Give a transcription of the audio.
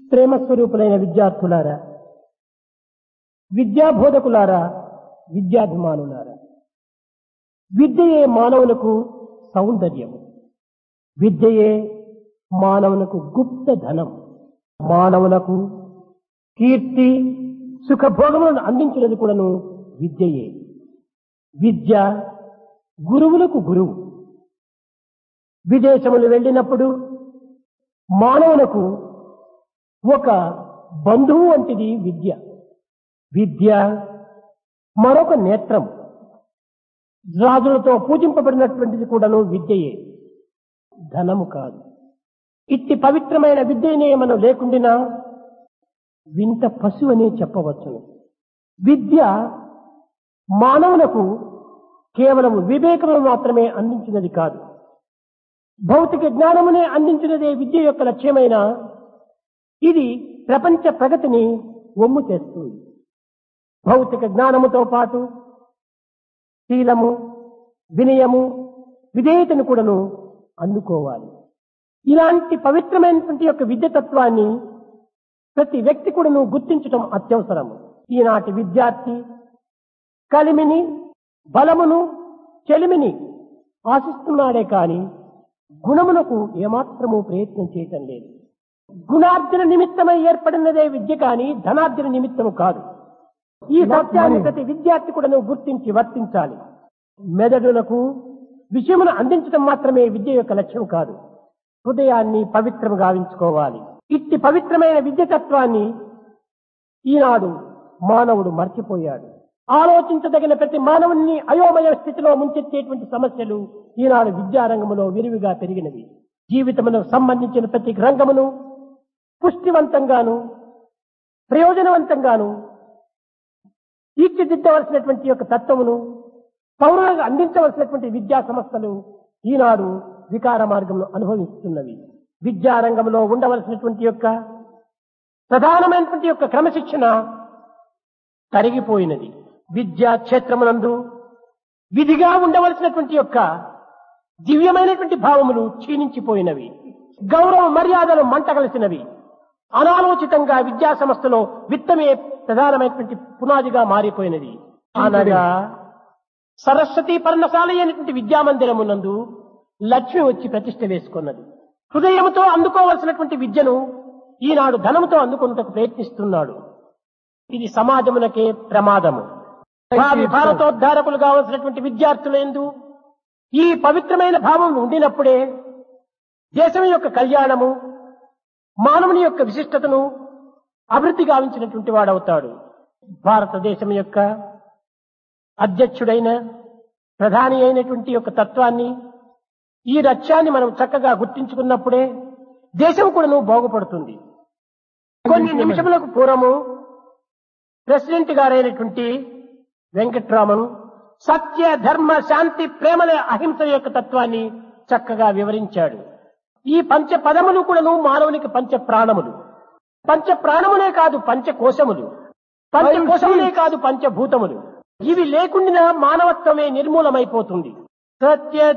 ప్రేమ స్వరూపులైన విద్యార్థులారా విద్యాబోధకులారా విద్యాభిమానులారా విద్యయే మానవులకు సౌందర్యము విద్యయే మానవులకు గుప్త ధనం మానవులకు కీర్తి సుఖభోగములను అందించినది కూడాను విద్యయే విద్య గురువులకు గురువు విదేశములు వెళ్ళినప్పుడు మానవులకు ఒక బంధువు వంటిది విద్య విద్య మరొక నేత్రం రాజులతో పూజింపబడినటువంటిది కూడాను విద్యయే ధనము కాదు ఇట్టి పవిత్రమైన విద్యనే మనం లేకుండినా వింత పశువు అనే చెప్పవచ్చును విద్య మానవులకు కేవలం వివేకము మాత్రమే అందించినది కాదు భౌతిక జ్ఞానమునే అందించినదే విద్య యొక్క లక్ష్యమైన ఇది ప్రపంచ ప్రగతిని ఒమ్ము చేస్తుంది భౌతిక జ్ఞానముతో పాటు శీలము వినయము విధేయతను కూడాను అందుకోవాలి ఇలాంటి పవిత్రమైనటువంటి యొక్క విద్య తత్వాన్ని ప్రతి వ్యక్తి కూడాను గుర్తించడం అత్యవసరము ఈనాటి విద్యార్థి కలిమిని బలమును చెలిమిని ఆశిస్తున్నాడే కాని గుణమునకు ఏమాత్రము ప్రయత్నం చేయటం లేదు గుణార్జన నిమిత్తమై ఏర్పడినదే విద్య కాని ధనార్జన నిమిత్తము కాదు ఈ సత్యాన్ని ప్రతి విద్యార్థి కూడా గుర్తించి వర్తించాలి మెదడులకు విషయమును అందించడం మాత్రమే విద్య యొక్క లక్ష్యం కాదు హృదయాన్ని పవిత్రం గావించుకోవాలి ఇట్టి పవిత్రమైన విద్య తత్వాన్ని ఈనాడు మానవుడు మర్చిపోయాడు ఆలోచించదగిన ప్రతి మానవుని అయోమయ స్థితిలో ముంచెత్తేటువంటి సమస్యలు ఈనాడు విద్యారంగంలో విరివిగా పెరిగినవి జీవితమునకు సంబంధించిన ప్రతి రంగమును పుష్టివంతంగాను ప్రయోజనవంతంగాను తీర్చిదిద్దవలసినటువంటి యొక్క తత్వమును పౌరులకు అందించవలసినటువంటి విద్యా సంస్థలు ఈనాడు వికార మార్గంలో అనుభవిస్తున్నవి విద్యారంగంలో ఉండవలసినటువంటి యొక్క ప్రధానమైనటువంటి యొక్క క్రమశిక్షణ తరిగిపోయినది విద్యా క్షేత్రమునందు విధిగా ఉండవలసినటువంటి యొక్క దివ్యమైనటువంటి భావములు క్షీణించిపోయినవి గౌరవ మర్యాదలు మంటగలిసినవి అనాలోచితంగా విద్యా సంస్థలో విత్తమే ప్రధానమైనటువంటి పునాదిగా మారిపోయినది అనగా సరస్వతి పర్ణశాల అయినటువంటి విద్యామందిరమునందు లక్ష్మి వచ్చి ప్రతిష్ట వేసుకున్నది హృదయముతో అందుకోవలసినటువంటి విద్యను ఈనాడు ధనముతో అందుకున్నటకు ప్రయత్నిస్తున్నాడు ఇది సమాజమునకే ప్రమాదము భావి భారతోద్ధారకులు కావలసినటువంటి విద్యార్థులందు ఈ పవిత్రమైన భావం ఉండినప్పుడే దేశం యొక్క కళ్యాణము మానవుని యొక్క విశిష్టతను అభివృద్ధి గావించినటువంటి వాడవుతాడు భారతదేశం యొక్క అధ్యక్షుడైన ప్రధాని అయినటువంటి యొక్క తత్వాన్ని ఈ లక్ష్యాన్ని మనం చక్కగా గుర్తించుకున్నప్పుడే దేశం కూడా బాగుపడుతుంది కొన్ని నిమిషములకు పూర్వము ప్రెసిడెంట్ గారైనటువంటి వెంకట్రామన్ సత్య ధర్మ శాంతి ప్రేమల అహింస యొక్క తత్వాన్ని చక్కగా వివరించాడు ఈ పంచ పదములు కూడాను మానవునికి పంచ ప్రాణములు పంచ ప్రాణములే కాదు పంచ కోశములు పంచ కోశములే కాదు పంచభూతములు ఇవి లేకుండా మానవత్వమే నిర్మూలమైపోతుంది సత్య